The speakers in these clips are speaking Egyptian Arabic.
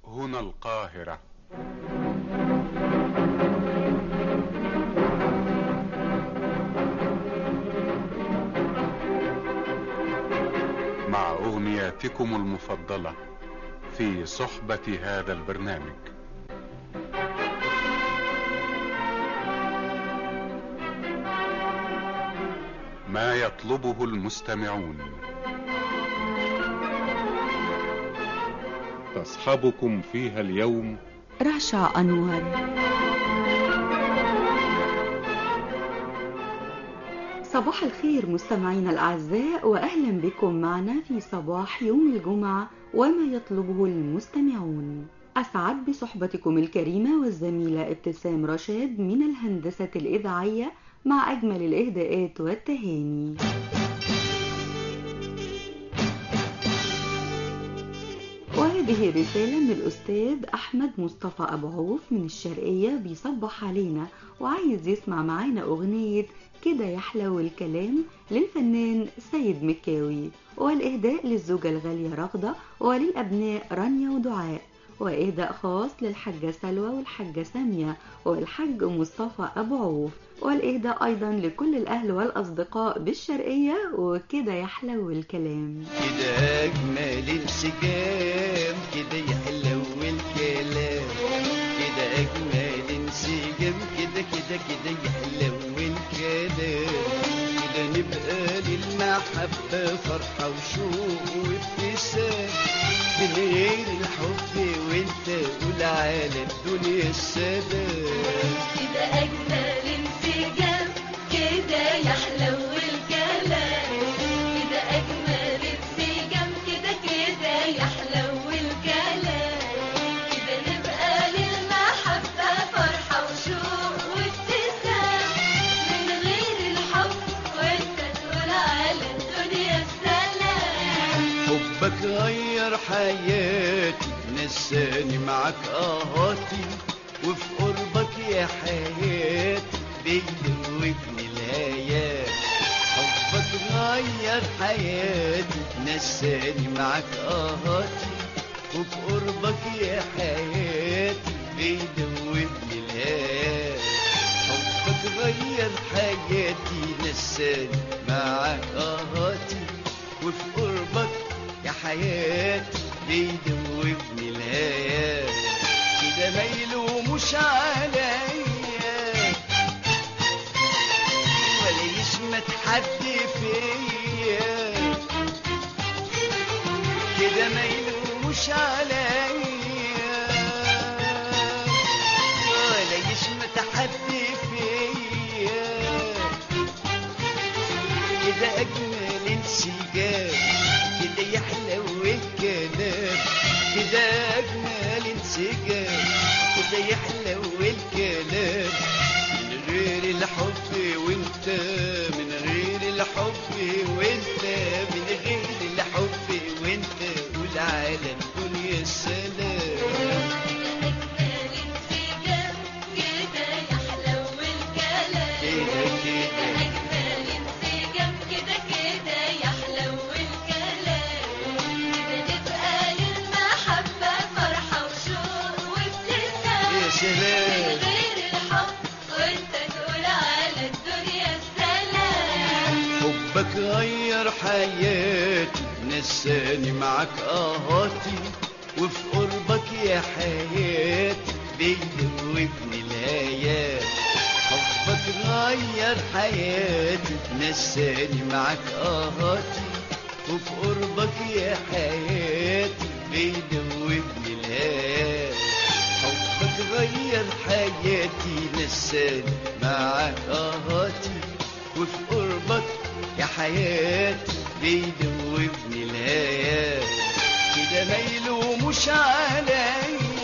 هنا القاهرة مع أغنياتكم المفضلة في صحبة هذا البرنامج ما يطلبه المستمعون تصحبكم فيها اليوم رشا أنور صباح الخير مستمعينا الأعزاء وأهلا بكم معنا في صباح يوم الجمعة وما يطلبه المستمعون أسعد بصحبتكم الكريمة والزميلة ابتسام رشاد من الهندسة الإذاعية مع أجمل الإهداءات والتهاني وهذه رسالة من الأستاذ أحمد مصطفى أبو عوف من الشرقية بيصبح علينا وعايز يسمع معانا أغنية كده يحلو الكلام للفنان سيد مكاوي والإهداء للزوجة الغالية رغدة وللأبناء رانيا ودعاء وإهداء خاص للحاجة سلوى والحاجة سامية والحاج مصطفى أبو عوف والإهداء أيضا لكل الأهل والأصدقاء بالشرقية وكده يحلو الكلام كده أجمل انسجام كده يحلو الكلام كده أجمل انسجام كده كده كده يحلو الكلام كده نبقى للمحبة فرحة وشوق وابتسام من غير الحب وانت قول على الدنيا السلام كده أجمل انسجام كده يحلو الكلام كده أجمل انسجام كده كده يحلو الكلام كده نبقى للمحبة فرحة وشوق وابتسام من غير الحب وانت تقول على الدنيا السلام حبك غير حياتي نساني معاك اهاتي وفي قربك يا حياتي بيدوبني الهيات حبك غير حياتي نساني معاك اهاتي وفي قربك يا حياتي بيدوبني الهيات حبك غير حياتي نساني معاك اهاتي وفي قربك يا حياتي بيدوبني الهيات كده ما يلوموش عليا ولا يشمت حد فيا كده ما يلوموش عليا ولا يشمت حد فيا كده أجمل انسجام كده يحلو الكلام كده أجمل انسجام كده يحلو الكلام من غير الحب وانت من غير الحب وانت من غير الحب وانت قول على الدنيا السلام أجمل انسجام كده يحلو الكلام كده كده أجمل انسجام كده كده يحلو الكلام كده نبقى للمحبة فرحة وشوق وابتسام يا سلام من غير الحب وانت تقول على الدنيا السلام حبك غير حياتي نساني معاك اهاتي وفي قربك يا حياتي بيدوبني الهيات حبك غير حياتي نساني معاك اهاتي وفي قربك يا حياتي بيدوبني الهيات حبك غير حياتي نساني معاك اهاتي وفي قربك يا حياتي بيدوبني الهيات كده ما يلوموش عليا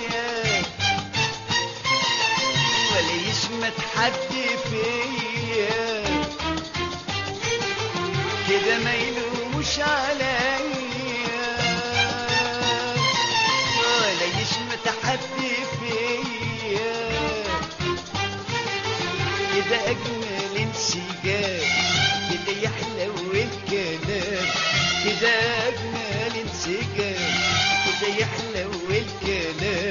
ولا يشمت حد فيا كده ما يلوموش عليا ولا يشمت حد فيا كده أجمل انسجام كده يحلو الكلام كده أجمل انسجام كده يحلو الكلام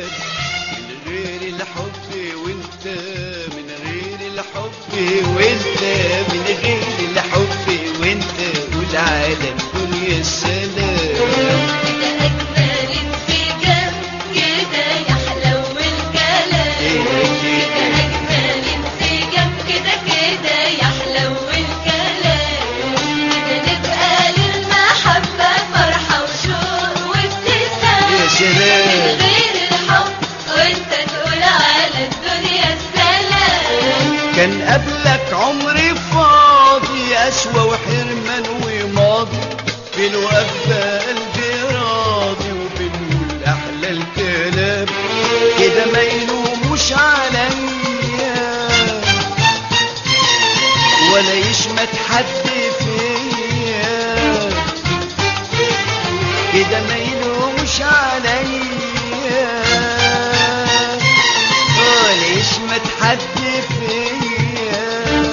السلام غير الحب وانت تقول على الدنيا السلام كان قبلك عمري فاضي أسوى وحرمان وماضي فين وقفة قلبي راضي وبنقول أحلى الكلام كده ما يلوموش عليا ولا يشمت حد فيا كده ما يلوموش عليا ولا يشمت حد فيا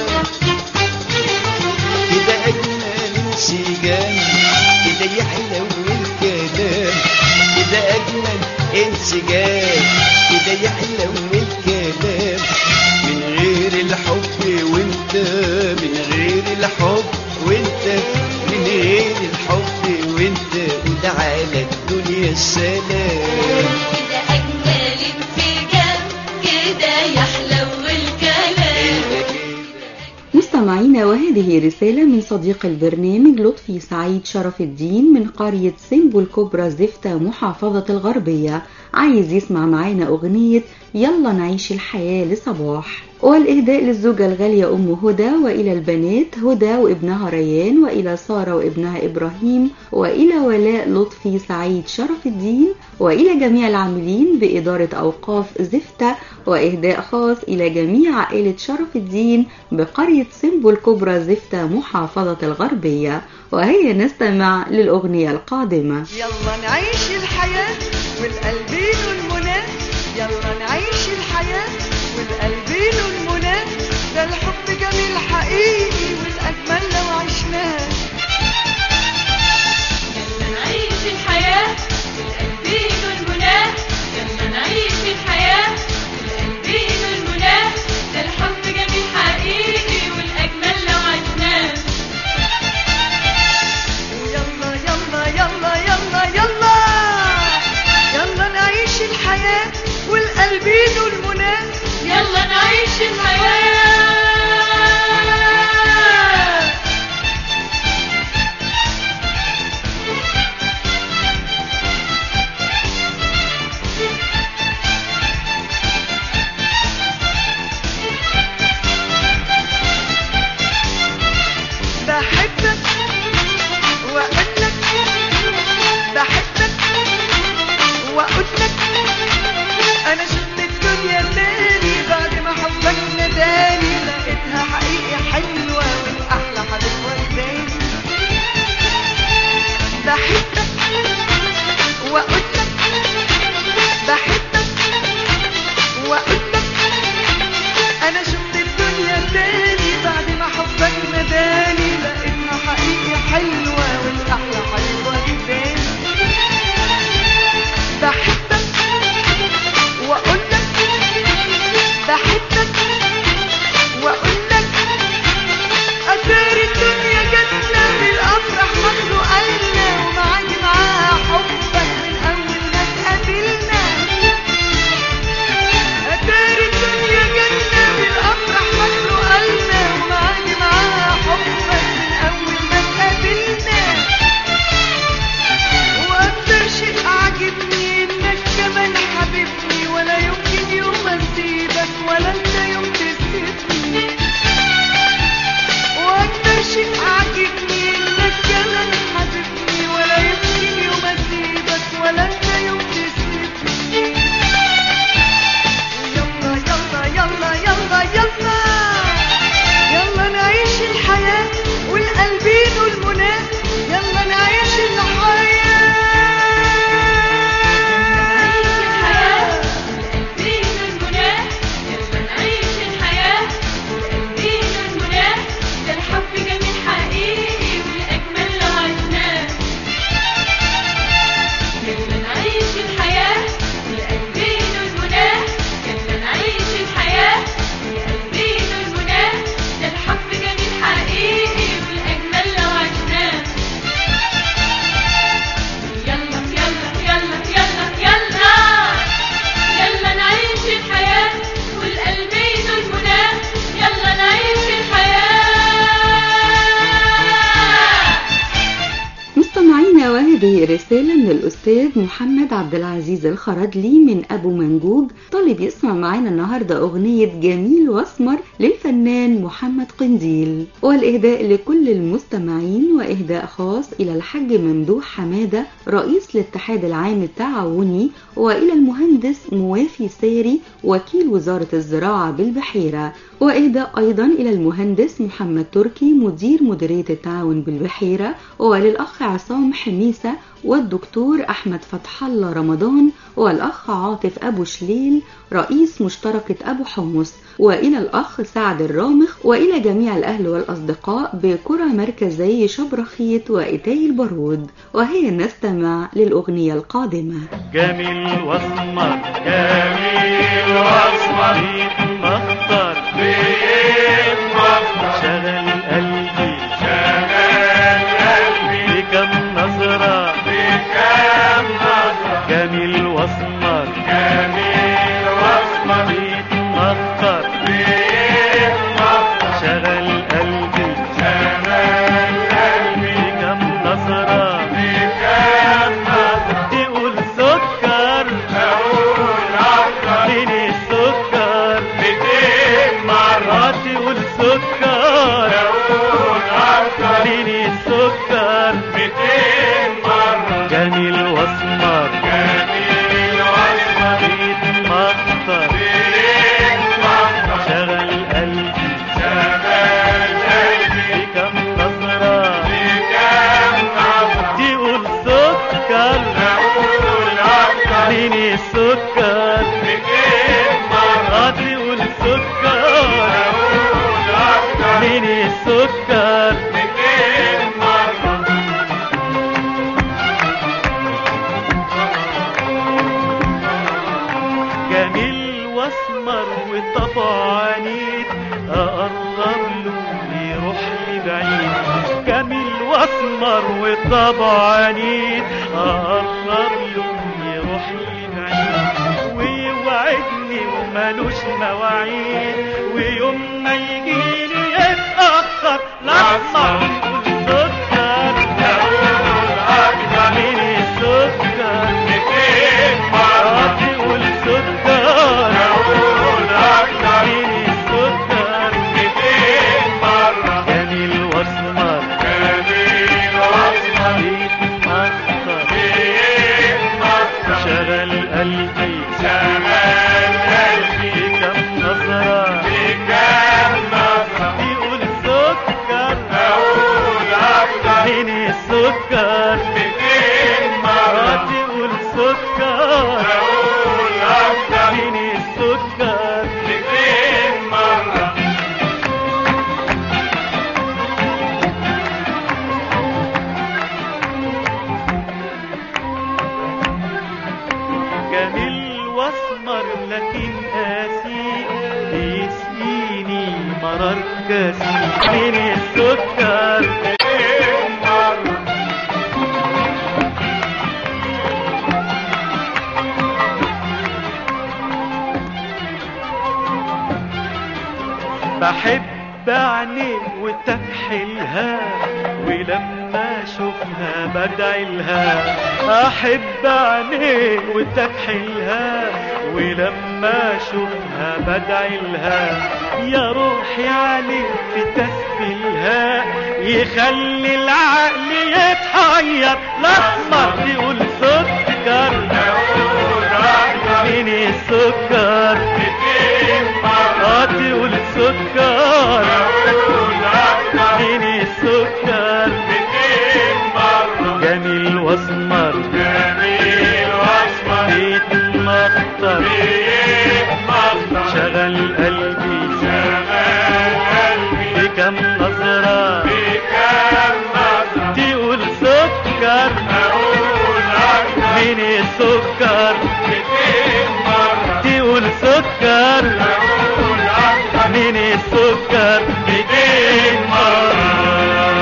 كده أجمل انسجام كده يحلو الكلام كده أجمل انسجام كده يحلو الكلام من غير الحب وانت من غير الحب وانت من غير الحب وانت وده على الدنيا السلام كده أجمل انسجام كده يحلو الكلام كده كده مستمعينا وهذه رسالة من صديق البرنامج لطفي سعيد شرف الدين من قرية سيمبو الكبرى زفتة محافظة الغربية عايز يسمع معانا أغنية يلا نعيش الحياة لصباح والإهداء للزوجة الغالية أم هدى وإلى البنات هدى وابنها ريان وإلى سارة وابنها إبراهيم وإلى ولاء لطفي سعيد شرف الدين وإلى جميع العاملين بإدارة أوقاف زفتة وإهداء خاص إلى جميع عائلة شرف الدين بقرية سيمبو الكبرى زفتة محافظة الغربية وهيا نستمع للأغنية القادمة يلا نعيش الحياة والقلبين المنى يلا نعيش الحياة والقلبين المنى ده الحب جميل حقيقي والأجمل لو عشناه يلا نعيش الحياة بالقلبين والمنى يلا نعيش الحياة بالقلبين والمنى ده الحب جميل حقيقي والأجمل لو عشناه ويلا يلا يلا يلا يلا يلا نعيش الحياة والقلبين المنى يلا نعيش الحياة بحبك وأقولك بحبك وأقولك أنا شفت الدنيا تاني بعد ما حبك نداني لا الأستاذ محمد عبد العزيز الخردلي من أبو منجوج طالب يسمع معانا النهاردة أغنية جميل واسمر للفنان محمد قنديل والإهداء لكل المستمعين وإهداء خاص إلى الحاج ممدوح حمادة رئيس الاتحاد العام التعاوني وإلى المهندس موافي ساري وكيل وزارة الزراعة بالبحيرة وإهداء أيضا إلى المهندس محمد تركي مدير مديرية التعاون بالبحيرة وللأخ عصام حميسة والدكتور أحمد فتح الله رمضان والأخ عاطف أبو شليل رئيس مشتركة أبو حمص وإلى الأخ سعد الرامخ وإلى جميع الأهل والأصدقاء بقرى مركزي شبرخيت وإتاي البارود وهي نستمع للأغنية القادمة جميل واسمر جميل واسمر بيتمخطر بيتمخطر شغل قلبي شغل قلبي بكم نظرة بكم نظرة جميل واسمر جميل واسمر بيتمخطر بيتمخطر شغل قلبي شغل قلبي بكم نظرة بكم نظرة تقول سكر اقول اكتر من السكر 200 مرة تقول سكر اقول اكتر من السكر 200 مرة جميل واسمر جميل واسمر بيتمخطر بيتمخطر شغل قلبي شغل قلبي بكم نظرة بكم نظرة تقول سكر اقول اكتر من السكر 200 مرة تقول سكر اقول اكتر من السكر 200 مرة جميل واسمر وطبع عنيد اقرب له يروح لي بعيد جميل واسمر وطبع عنيد اقرب له يروح لي بعيد ويوعدني ومالوش مواعيد ويوم ما يجيني يتأخر الأسمر يقول سكر يقول أكتر من السكر 200 مرة تقول سكر يقول أكتر من السكر 200 مرة جميل واسمر جميل واسمر بيتمخطر بيتمخطر شغل قلبي شغل قلبي بكم نظرة بكم نظرة يقول سكر أقول أكتر من السكر 200 مرة تقول سكر أقول أكتر من السكر 200 مرة جميل واسمر لكن قاسي بيسقيني مرار كاسي من السكر بحب عينيه وتكحلها ولما اشوفها بدعي لها احب عينيه وتكحلها ولما اشوفها بدعي لها يا روحي عليه في تسفيلها يخلي العقل يتحير الاسمر تقول سكر من السكر اه تقول سكر من السكر جميل واسمر جميل واسمر بيتمخطر بيتمخطر شغل قلبي شغل قلبي بكم نظرة بكم نظرة تقول سكر اقول اكتر من السكر 200 مرة تقول سكر اقول اكتر من السكر 200 مرة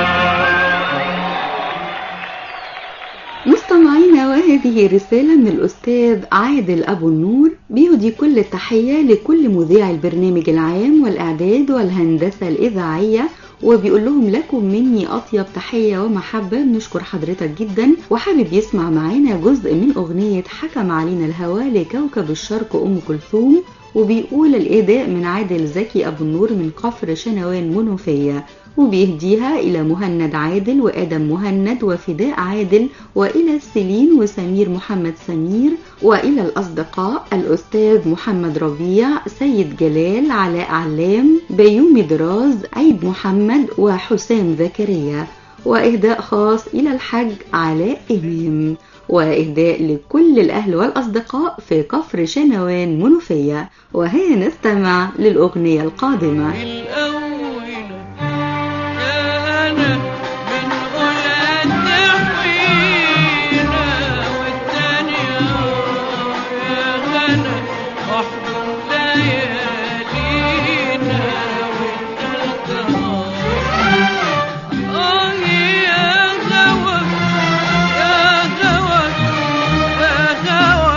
مستمعينا وهذه رسالة من الأستاذ عادل أبو النور بيهدي كل التحية لكل مذيع البرنامج العام والإعداد والهندسة الإذاعية وبيقول لهم لكم مني أطيب تحية ومحبة بنشكر حضرتك جدا وحابب يسمع معانا جزء من أغنية حكم علينا الهوى لكوكب الشرق أم كلثوم وبيقول الإهداء من عادل زكي أبو النور من قفر شنوان منوفية وبيهديها إلى مهند عادل وآدم مهند وفداء عادل وإلى السلين وسمير محمد سمير وإلى الأصدقاء الأستاذ محمد ربيع سيد جلال علاء علام بيومي دراز عيد محمد وحسام زكريا وإهداء خاص إلى الحج علاء إمام وإهداء لكل الأهل والأصدقاء في كفر شنوان منوفية وهي نستمع للأغنية القادمة الأول أنا من أولاد تحوينا والتانية يا غنى واحضن ليالينا والتالتة آه يا غوى يا غوى يا غوى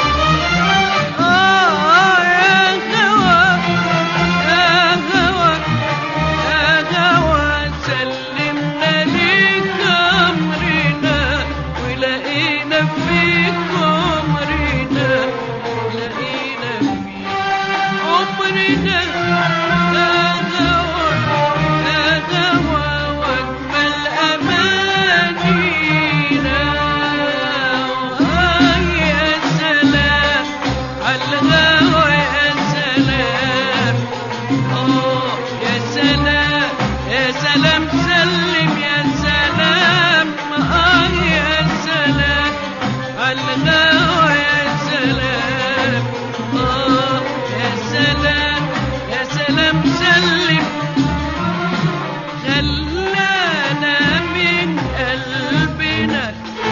آه يا غوى يا غوى يا غوى سلمنا ليك أمرنا ولقينا فيك عمرنا لقينا فيك عمرنا يا غوى يا غوى واجمل امانينا آه يا سلام عالغوى يا سلام آه يا سلام يا سلام سلم يا سلام آه يا سلام عالغوى يا سلام آه يا سلام يا سلام سلم خلانا من قلبنا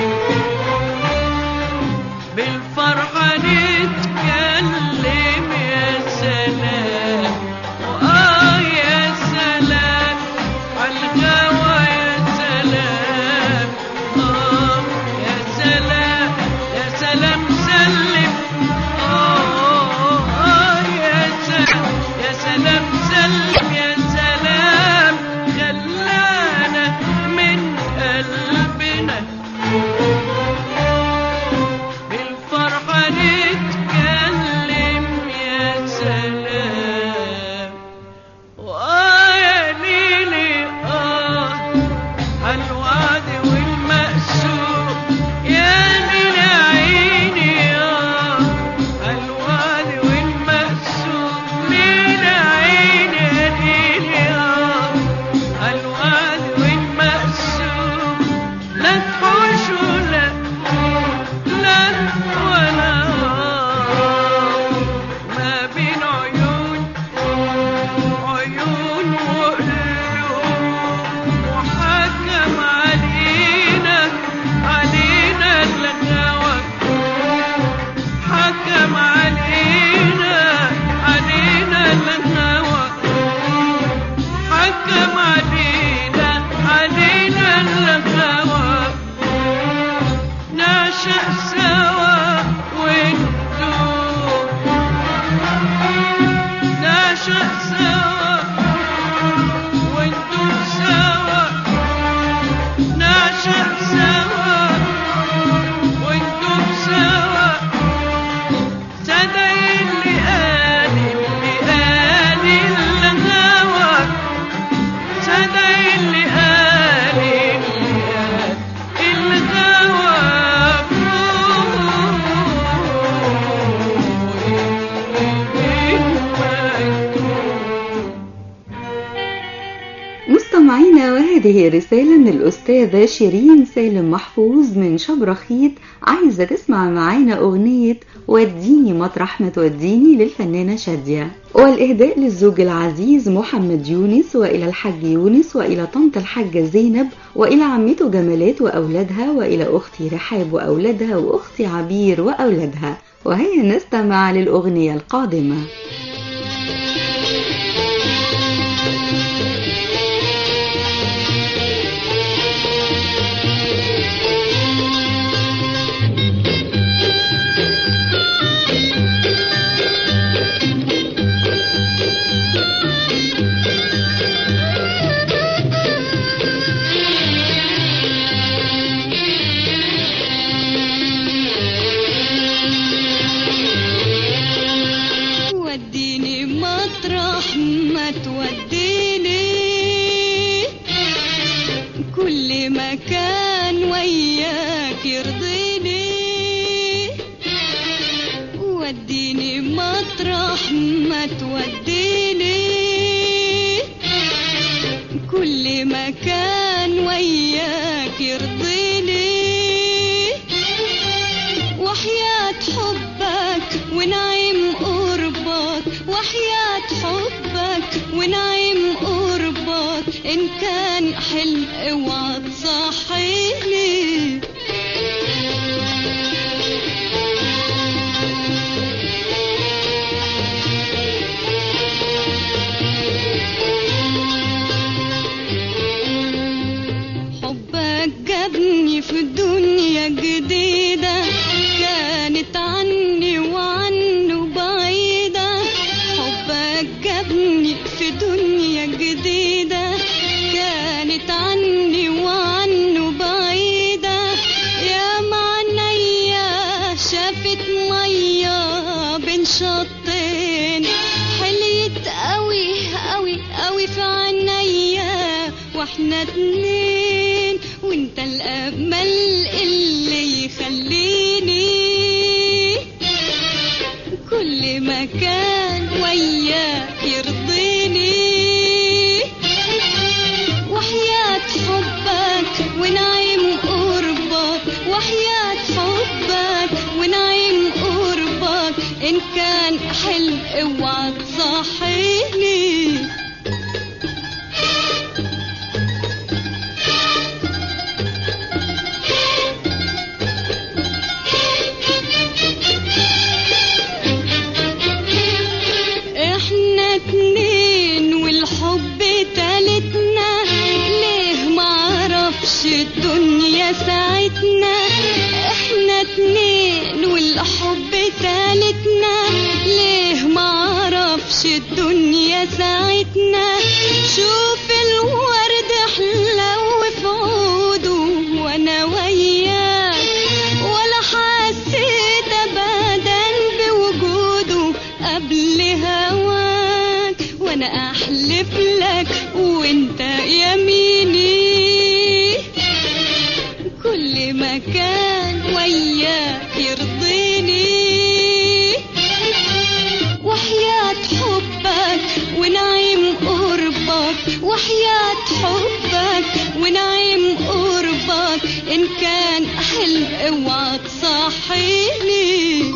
بالفرحة نتكلم يا سلام وآه يا سلام عالغوا يا سلام آه يا سلام يا سلام سلم آه آه يا سلام يا سلام سلم يا سلام خلانا من قلبنا بالفرحة نتكلم يا سلام وآه يا ليلي آه عالوعد والمقسوم يا ليل عيني آه عالوعد والمقسوم ليل عيني يا ليلي آه عالوعد والمقسوم لا تحوش ولا لا ولا ما بين عيون عيون وقلوب وحكم علينا علينا الغوى حكم علينا علينا الغوى حكم علينا علينا الغوى نعشق سوا وندوب نعشق سوا وندوب سوا نعشق سوا وندوب سوا صدق اللي قال اللي قال الهوى صدق اللي قال اللي قال الهوى مستمعينا وهذه رسالة من الأستاذة شيرين سالم محفوظ من شبرخيت عايزة تسمع معانا أغنية وديني مطرح ما توديني للفنانة شادية والإهداء للزوج العزيز محمد يونس وإلى الحاج يونس وإلى طنط الحاجة زينب وإلى عمته جمالات وأولادها وإلى أختي رحاب وأولادها وأختي عبير وأولادها وهي نستمع للأغنية القادمة Thank توديني كل مكان وياك يرضيني وديني مطرح ما توديني كل مكان وياك يرضيني وحياة حبك ونعيم قربك وحياة حبك ونعيم قربك إن كان حلم اوعى تصحيني حبك جابني في دنيا جديدة كانت عني وعنه بعيدة حبك جابني في دنيا جديدة كانت عني وعنه بعيدة يا معنيا شافت مية بين شطين حليت قوي قوي قوي في عينيا واحنا اتنين وانت الامل اللي يخليني كل مكان وياك يرضيني وحياة حبك ونعيم قربك وحياة حبك ونعيم قربك إن كان حلم اوعى تصحيني احنا اتنين والحب تالتنا ليه معرفش الدنيا ساعتنا احنا اتنين والحب تالتنا ليه معرفش الدنيا ساعتنا شوف الورد حلو في عوده وانا وياك ولا حسيت ابدا بوجوده قبل هواك وانا احلف لك وانت يميني كل مكان وياك يرضيني وحياة حبك ونعيم قربك وحياة حبك ونعيم قربك إن كان حلم اوعى تصحيني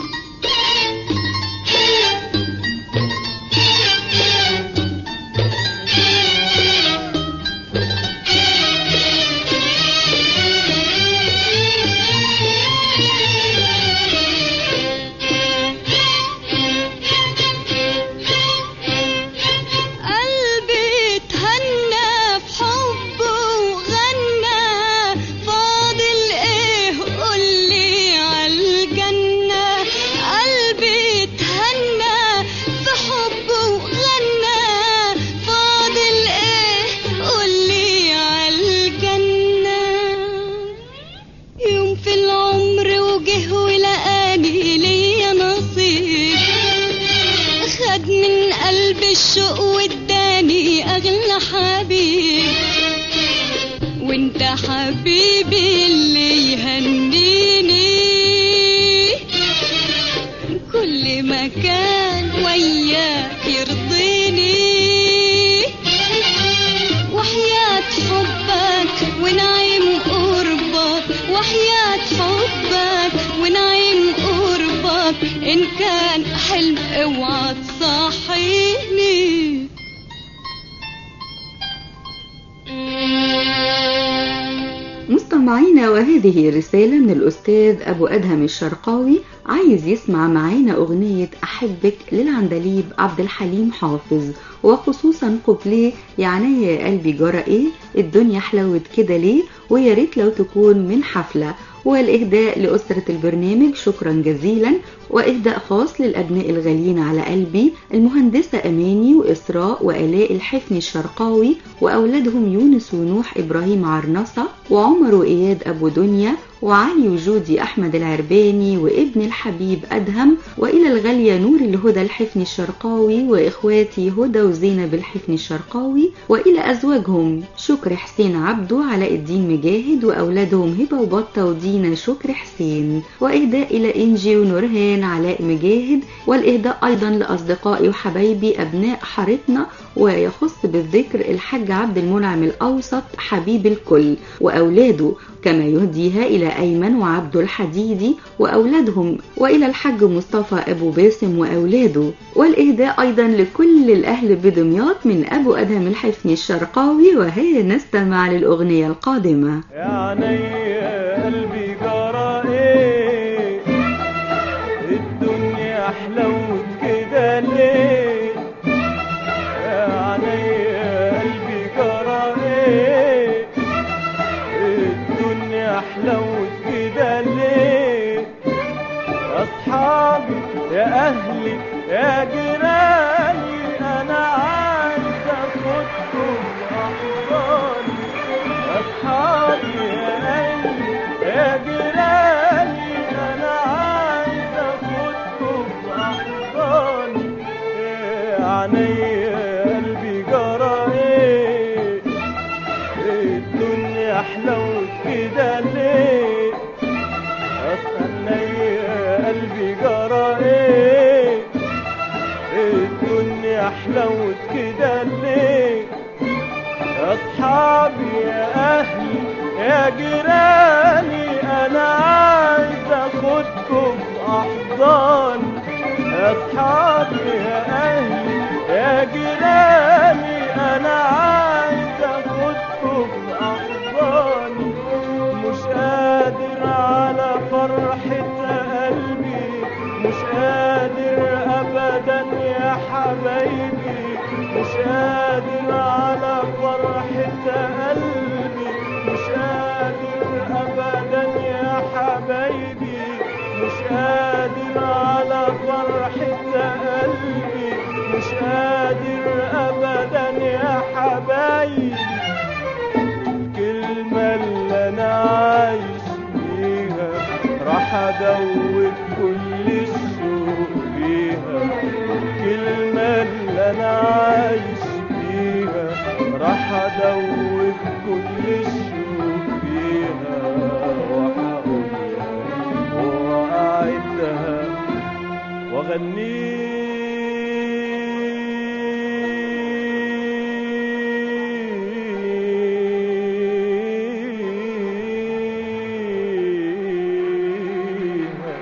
قلبي اتهنى في حبه وغنى فاضل ايه قولي عالجنة قلبي اتهنى في حبه وغنى فاضل ايه قولي عالجنة يوم في العمر وجه ولقاني ليا نصيب خد من قلب الشوق واداني اغلى حبيب وانت حبيبي اللي يهنيني كل مكان وياك يرضيني وحياة حبك ونعيم قربك وحياة حبك ونعيم قربك إن كان حلم اوعى تصحيني مستمعينا وهذه رسالة من الأستاذ أبو أدهم الشرقاوي عايز يسمع معانا أغنية أحبك للعندليب عبد الحليم حافظ وخصوصا قبليه يعني يا قلبي جرى إيه الدنيا حلوت كده ليه ويا ريت لو تكون من حفلة والإهداء لأسرة البرنامج شكرا جزيلا وإهداء خاص للأبناء الغاليين على قلبي المهندسة أماني وإسراء وآلاء الحفني الشرقاوي وأولادهم يونس ونوح إبراهيم عرنصة وعمر وإياد أبو دنيا وعلي وجودي أحمد العرباني وابن الحبيب أدهم وإلى الغالية نور الهدى الحفني الشرقاوي وإخواتي هدى وزينب الحفني الشرقاوي وإلى أزواجهم شكر حسين عبده علاء الدين مجاهد وأولادهم هبة وبطة ودينا شكر حسين وإهداء إلى إنجي ونورهان علاء مجاهد والإهداء أيضا لأصدقائي وحبايبي أبناء حارتنا ويخص بالذكر الحاج عبد المنعم الأوسط حبيب الكل وأولاده كما يهديها إلى أيمن وعبد الحديدي وأولادهم وإلى الحاج مصطفى أبو باسم وأولاده والإهداء أيضا لكل الأهل بدمياط من أبو أدهم الحفني الشرقاوي وهي نستمع للأغنية القادمة يا عيني قلبي جرى ايه الدنيا حلوت كده ليه يا عيني قلبي جرى ايه الدنيا حلوت كده ليه يا اصحابي يا اهلي يا جيراني انا عايز اخدكم احضاني يا اصحابي يا اهلي يا جيراني انا عايز اخدكم احضاني يا عيني قلبي جرى ايه الدنيا حلوت كده ليه استنى قلبي جرى ايه الدنيا حلوت كده ليه يا اصحابي يا اهلي يا جيراني انا عايز اخدكم احضاني يا اصحابي يا اهلي يا جيراني انا عايز اخدكم احضاني مش قادر على فرحة قلبي مش قادر ابدا يا حبايبي مش قادر على فرحة قلبي مش قادر ابدا يا حبايبي مش قادر على فرحة قلبي مش قادر ابدا يا حبايبي الكلمة اللي أنا عايش بيها راح أدوب كل الشوق فيها الكلمة اللي أنا عايش بيها راح أدوب كل الشوق فيها وهقولها وأعدها وأغنيها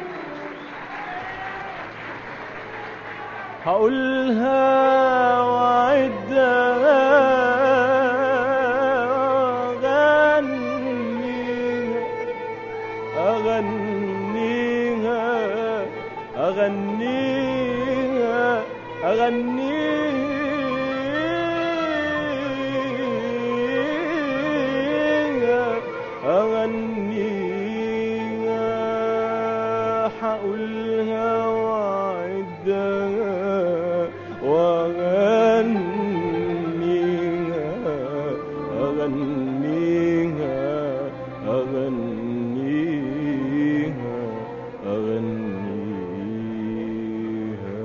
هقولها وأعدها وأغنيها أغنيها أغنيها أغنيها أغنيها حقولها وأعدها وأغنيها أغنيها أغنيها أغنيها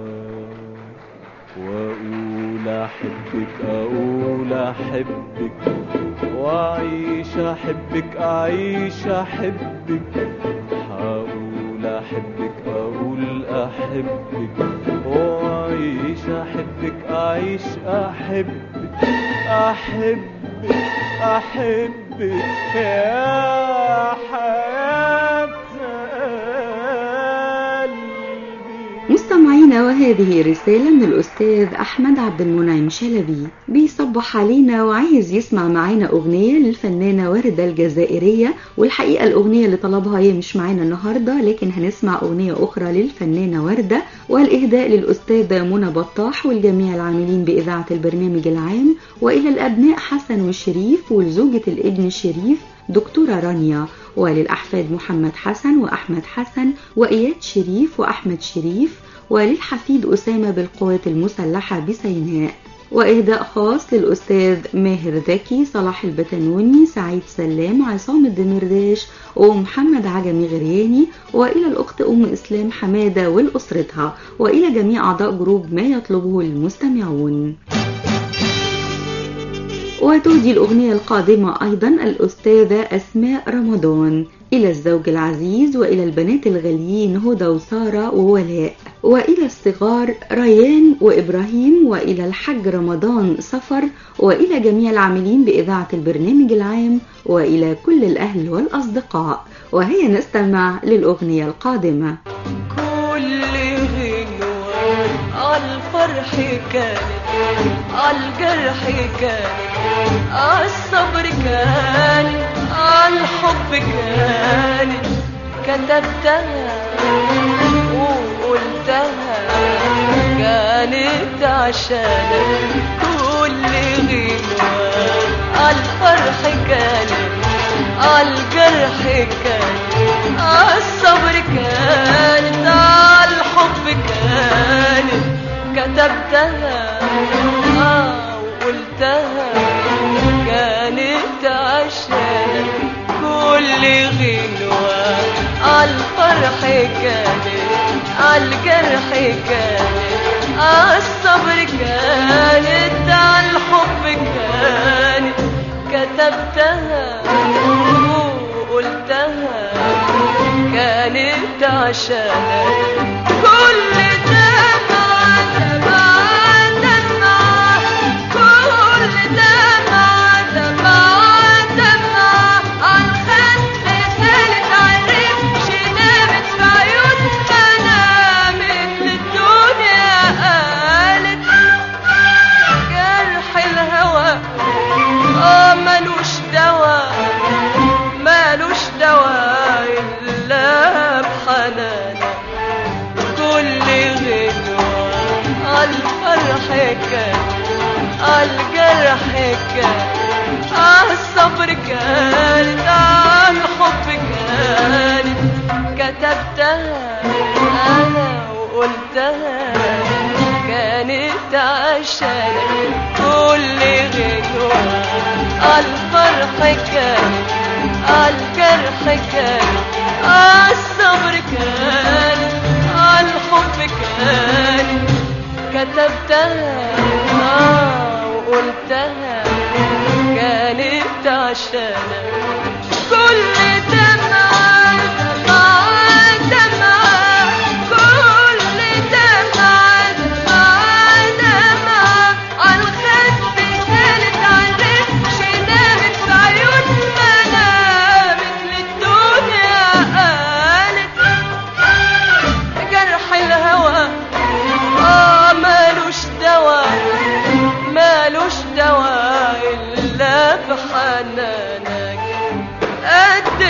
وأقول أحبك أقول أحبك وأعيش أحبك أعيش أحبك هقول أحبك أقول أحبك وأعيش أحبك أعيش أحبك أحبك أحبك يا حياة قلبي مستمعينا مستمعينا وهذه رسالة من الأستاذ أحمد عبد المنعم شلبي بيصبح علينا وعايز يسمع معانا أغنية للفنانة وردة الجزائرية والحقيقة الأغنية اللي طلبها هي مش معانا النهاردة لكن هنسمع أغنية أخرى للفنانة وردة والإهداء للأستاذة منى بطاح والجميع العاملين بإذاعة البرنامج العام وإلى الأبناء حسن وشريف ولزوجة الابن شريف دكتورة رانيا وللأحفاد محمد حسن وأحمد حسن وإياد شريف وأحمد شريف وللحفيد أسامة بالقوات المسلحة بسيناء وإهداء خاص للأستاذ ماهر ذكي صلاح البتنوني سعيد سلام عصام الدمرداش ومحمد عجمي غرياني وإلى الأخت أم إسلام حمادة والأسرتها وإلى جميع أعضاء جروب ما يطلبه المستمعون وتهدي الأغنية القادمة أيضا الأستاذة أسماء رمضان إلى الزوج العزيز وإلى البنات الغاليين هدى وسارة وولاء وإلى الصغار ريان وإبراهيم وإلى الحج رمضان سفر وإلى جميع العاملين بإذاعة البرنامج العام وإلى كل الأهل والأصدقاء وهي نستمع للأغنية القادمة كل غنوة عالفرح كانت عالجرح كانت عالصبر كان عالحب كانت كتبتها وقلتها كانت عشانك كل غنوة عالفرح كانت عالجرح كانت عالصبر كانت عالحب كانت كتبتها آه وقلتها كانت عشانك كل غنوة عالفرح كانت عالجرح كانت عالصبر كانت عالحب كانت كتبتها وقلتها كانت عشانك كل دمعة دمعة دمعة كل دمعة دمعة دمعة عالخد سالت عالرمش نامت في عيون منامت للدنيا قالت جرح الهوى اه ملوش دوا ملوش دوا الا بحنانك كل غنوة عالفرح كان عالجرح كان عالصبر كانت عالحب كانت كتبتها انا وقلتها كانت عشانك كل غنوة عالفرح كانت عالجرح كانت عالصبر كانت عالحب كانت كتبتها آه وقلتها كانت عشانك كل دمعة دمعة دمعة كل دمعة دمعة دمعة عالخد كانت عالرمش نامت في عيون منامت للدنيا قالت جرح الهوى اه مالوش دوا مالوش دوا الا بحنانك قد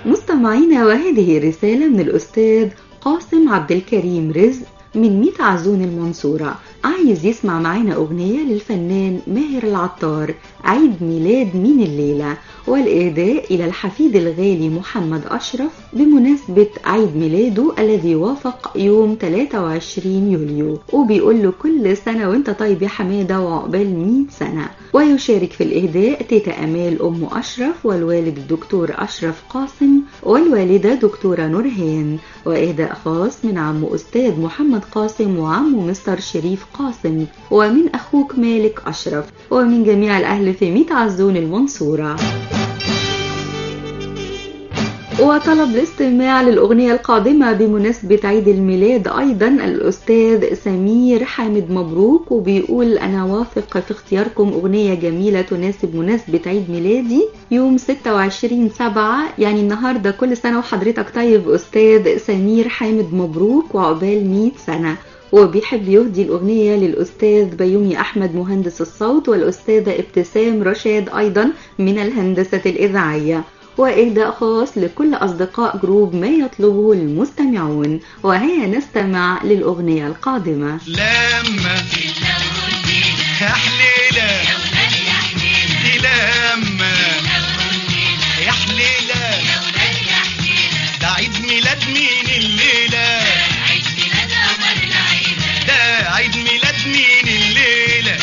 مستمعينا وهذه رسالة من الأستاذ قاسم عبد الكريم رزق من ميت عزون المنصورة عايز يسمع معانا أغنية للفنان ماهر العطار عيد ميلاد مين الليلة والإهداء إلى الحفيد الغالي محمد أشرف بمناسبة عيد ميلاده الذي وافق يوم 23 يوليو وبيقول له كل سنة وانت طيب يا حمادة وعقبال 100 سنة ويشارك في الإهداء تيتا أمال أم أشرف والوالد الدكتور أشرف قاسم والوالدة دكتورة نورهان وإهداء خاص من عم أستاذ محمد قاسم وعمه مستر شريف قاسم ومن أخوك مالك أشرف ومن جميع الأهل في ميت عزون المنصورة وطلب الاستماع للأغنية القادمة بمناسبة عيد الميلاد أيضا الأستاذ سمير حامد مبروك وبيقول أنا واثق في اختياركم أغنية جميلة تناسب مناسبة عيد ميلادي يوم 26 سبعة يعني النهاردة كل سنة وحضرتك طيب أستاذ سمير حامد مبروك وعقبال 100 سنة وبيحب يهدي الأغنية للأستاذ بيومي أحمد مهندس الصوت والأستاذة ابتسام رشاد أيضا من الهندسة الإذاعية وإهداء خاص لكل أصدقاء جروب ما يطلبه المستمعون وهيا نستمع للأغنية القادمة لما يا حليلة دي لما يا حليلة ده عيد ميلاد مين الليلة ده عيد ميلاد مين الليلة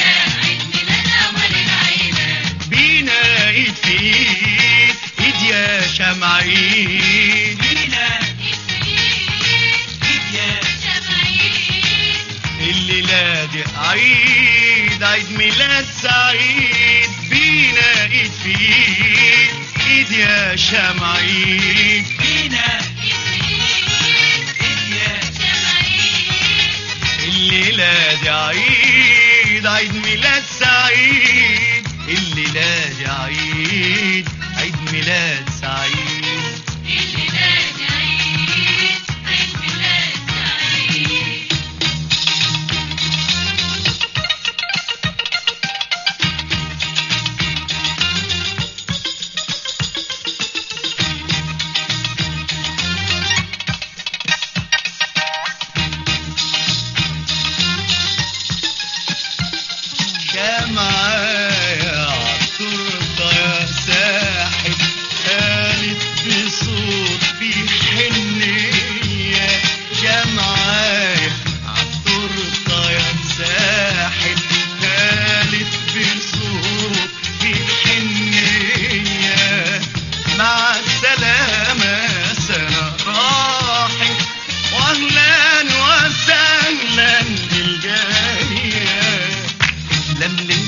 بينا ايد في ايد ايد يا شمعين بينا ايد يا الليلة دي عيد عيد ميلاد سعيد بينا ايد في ايد ايد يا شمعين بينا الليلة دي عيد عيد ميلاد سعيد الليلة دي عيد عيد ميلاد سعيد معايا عالتورته يا ساحب قالت بصوت بحنية جمعايا عالتورته يا ساحب قالت بصوت بحنية مع السلامة سنة راحت واهلا وسهلا بالجاية لملم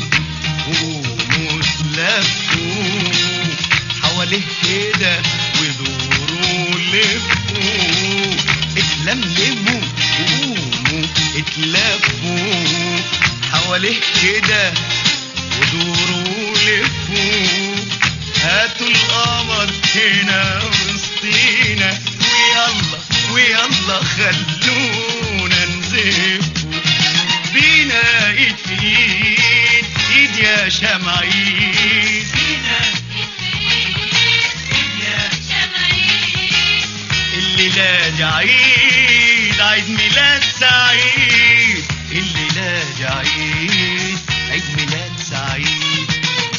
ومتلفوا حواليه كده ودوروا لفوا اتلملموا قوموا اتلفوا حواليه كده ودوروا لفوا هاتوا القمر هنا وسطينا ويلا ويلا خلونا نزفوا بينا ايد في ايد ايد يا شمعين بينا الليلة دي عيد عيد ميلاد سعيد الليلة دي عيد عيد ميلاد سعيد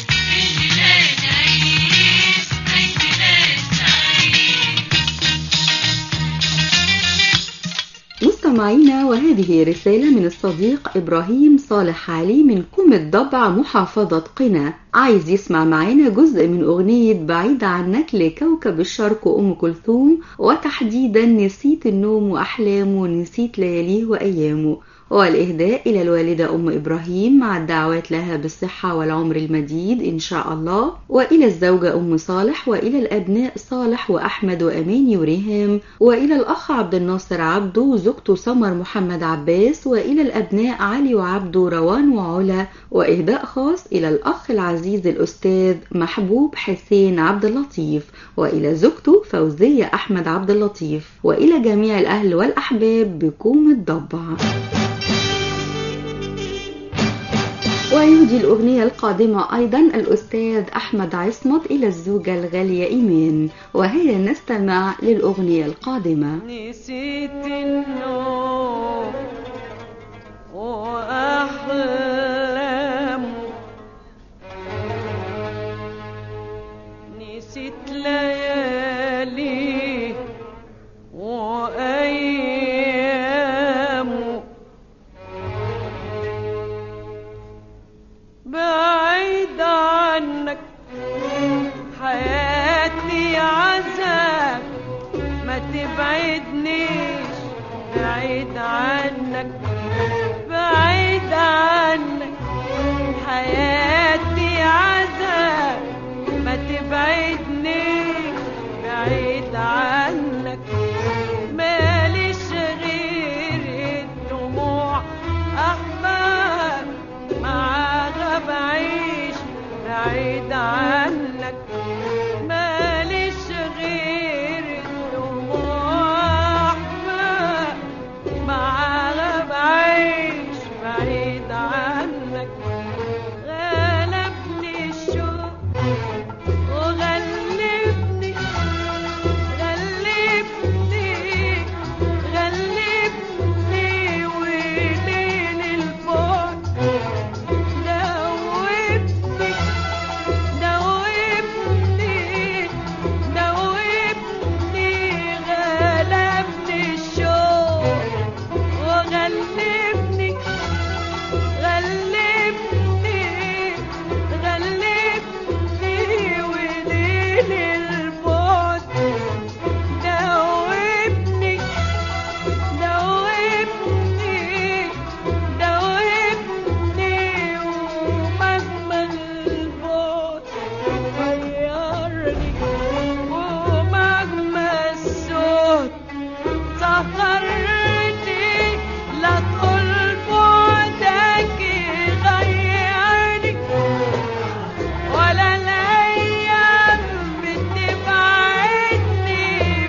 مستمعينا وهذه رسالة من الصديق إبراهيم صالح علي من كوم الضبع محافظة قنا عايز يسمع معانا جزء من أغنية بعيد عنك لكوكب الشرق أم كلثوم وتحديدا نسيت النوم وأحلامه نسيت لياليه وأيامه والإهداء إلى الوالدة أم إبراهيم مع الدعوات لها بالصحة والعمر المديد إن شاء الله وإلى الزوجة أم صالح وإلى الأبناء صالح وأحمد وأماني وريهام وإلى الأخ عبد الناصر عبده وزوجته سمر محمد عباس وإلى الأبناء علي وعبده روان وعلا وإهداء خاص إلى الأخ العزيز الأستاذ محبوب حسين عبد اللطيف وإلى زوجته فوزية أحمد عبد اللطيف وإلى جميع الأهل والأحباب بكوم الضبع ويهدي الأغنية القادمة أيضا الأستاذ أحمد عصمت إلى الزوجة الغالية إيمان وهيا نستمع للأغنية القادمة نسيت النوم وأحلام نسيت ليالي وأيام بعيد عنك حياتي عذاب ما تبعدنيش بعيد عنك بعيد عنك حياتي عذاب ما تبعدنيش بعيد عنك ماليش غير الدموع أحباب معاها بعيش بعيد عنك ماليش غير الدموع أحباب معاها بعيش بعيد عنك غلبني الشوق وغلبني غلبني غلبني وليل البعد دوبني دوبني دوبني غلبني الشوق وغلبني غلبني غلبني وليل البعد دوبني دوبني دوبني ومهما البعد غيرني ومهما الصوت سهرني لا طول بعدك يغيرني ولا الأيام بتبعدني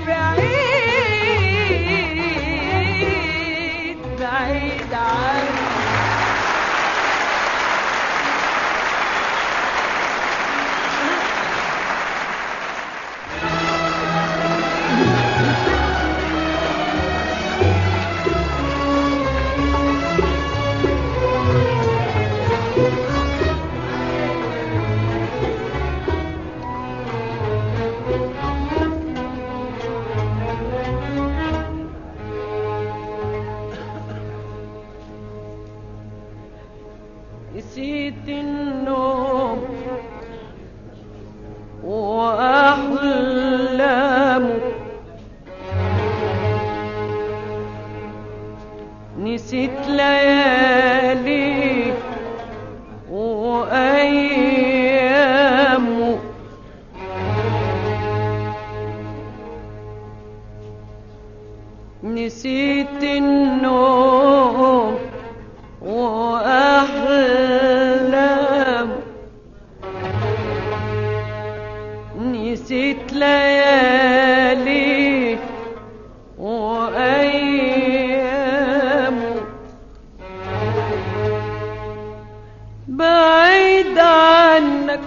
بعيد بعيد عنك نسيت النوم وأحلامه نسيت ليالي وأيامه نسيت النوم وأحلام نسيت ليالي وأيام بعيد عنك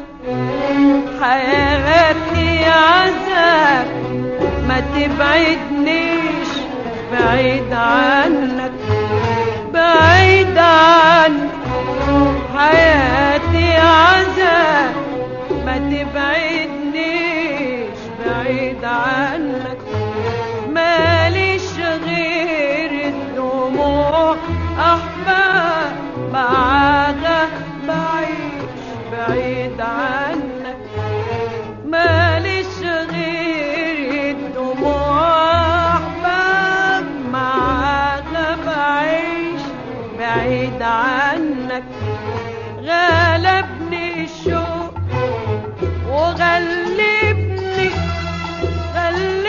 حياتي عذاب ما تبعدنيش بعيد عنك بعيد عنك حياتي عذاب ما تبعدنيش بعيد عنك ماليش غير الدموع أحباب معاها بعيش بعيد عنك ماليش غير الدموع أحباب معاها بعيش بعيد عنك غلبني الشوق وغلبني غلبني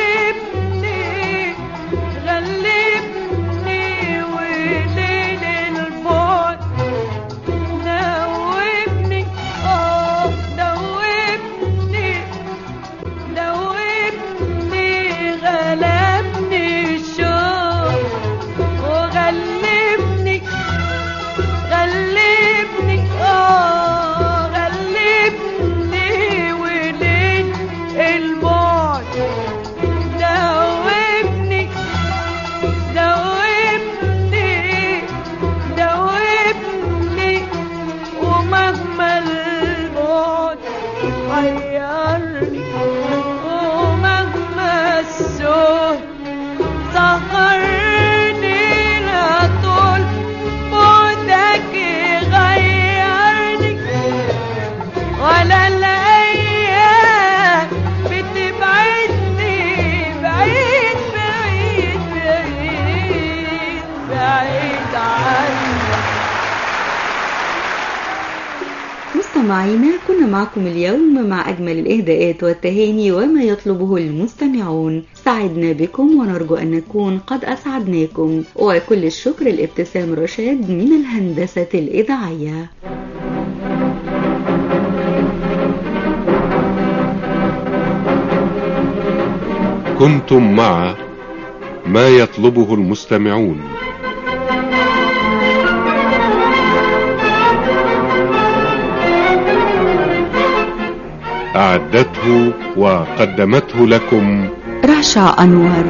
مستمعينا كنا معكم اليوم مع أجمل الإهداءات والتهاني وما يطلبه المستمعون سعدنا بكم ونرجو أن نكون قد أسعدناكم وكل الشكر لابتسام رشاد من الهندسة الإذاعية كنتم مع ما يطلبه المستمعون أعدته وقدمته لكم رشا أنور